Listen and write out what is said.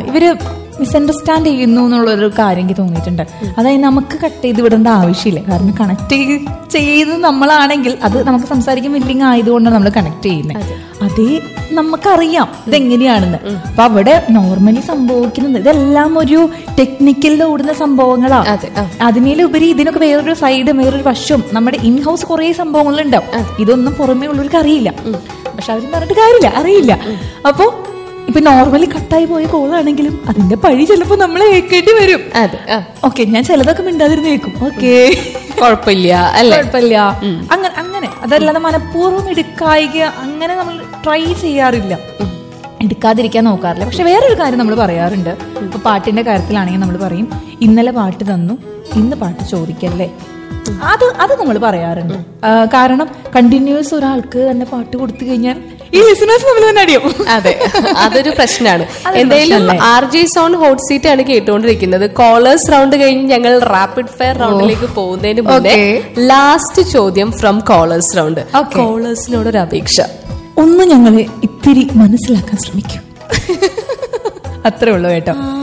ഇവര് മിസ്അണ്ടർസ്റ്റാൻഡ് ചെയ്യുന്നു എന്നുള്ളൊരു കാര്യം എനിക്ക് തോന്നിയിട്ടുണ്ട് അതായത് നമുക്ക് കട്ട് ചെയ്ത് വിടേണ്ട ആവശ്യമില്ല കാരണം കണക്ട് ചെയ്ത് നമ്മളാണെങ്കിൽ അത് നമുക്ക് സംസാരിക്കാൻ വില്ലിങ് ആയതുകൊണ്ടാണ് നമ്മൾ കണക്ട് ചെയ്യുന്നത് അതേ നമുക്കറിയാം ഇതെങ്ങനെയാണെന്ന് അപ്പൊ അവിടെ നോർമലി സംഭവിക്കുന്നത് ഇതെല്ലാം ഒരു ടെക്നിക്കലിൽ ഓടുന്ന സംഭവങ്ങളാണ് അതെ, ആ. അതിനേലുപരി ഇതിനൊക്കെ വേറൊരു സൈഡ് വേറൊരു വശം നമ്മുടെ ഇൻ ഹൗസ് കുറെ സംഭവങ്ങളുണ്ടാവും ഇതൊന്നും പുറമേ ഉള്ളവർക്ക് അറിയില്ല പക്ഷെ അവരും പറഞ്ഞിട്ട് കാര്യമില്ല അറിയില്ല അപ്പോ ഇപ്പൊ നോർമലി കട്ടായി പോയ കോളാണെങ്കിലും അതിന്റെ പഴി ചിലപ്പോ നമ്മളെ ഏക്കേണ്ടി വരും അതെ ആ ഓക്കെ ഞാൻ ചിലതൊക്കെ മിണ്ടാതിരുന്നേക്കും ഓക്കെ കുഴപ്പമില്ല അല്ലേ കുഴപ്പമില്ല അങ്ങനെ അങ്ങനെ അതല്ലാതെ മനഃപൂർവ്വം എടുക്കായിക അങ്ങനെ നമ്മൾ ട്രൈ ചെയ്യാറില്ല എടുക്കാതിരിക്കാൻ നോക്കാറില്ല പക്ഷെ വേറൊരു കാര്യം നമ്മൾ പറയാറുണ്ട് ഇപ്പൊ പാട്ടിന്റെ കാര്യത്തിലാണെങ്കിൽ നമ്മൾ പറയും ഇന്നലെ പാട്ട് തന്നു ഇന്ന് പാട്ട് ചോദിക്കല്ലേ അത് അത് നമ്മൾ പറയാറുണ്ട് ആ, കാരണം കണ്ടിന്യൂസ് ഒരാൾക്ക് തന്നെ പാട്ട് കൊടുത്തു കഴിഞ്ഞാൽ ഈ ലിസണേഴ്സ് നമ്മൾ തന്നെ അടിയും അതെ അതൊരു പ്രശ്നമാണ് അതൊരു എന്തായാലും പ്രശ്നമല്ലേ? R J zone hot seat ആണ് കേട്ടുകൊണ്ടിരിക്കുന്നത് കോളേഴ്സ് റൗണ്ട് കഴിഞ്ഞ് ഞങ്ങൾ റാപ്പിഡ് ഫയർ റൗണ്ടിലേക്ക് പോകുന്നതിന് മുന്നേ Okay. ലാസ്റ്റ് ചോദ്യം ഫ്രം കോളേഴ്സ് റൗണ്ട് Okay. കോളേഴ്സിനോട് ഒരു അപേക്ഷ ഒന്ന് ഞങ്ങളെ ഇത്തിരി മനസ്സിലാക്കാൻ ശ്രമിക്കും അത്രേ ഉള്ളൂ കേട്ടോ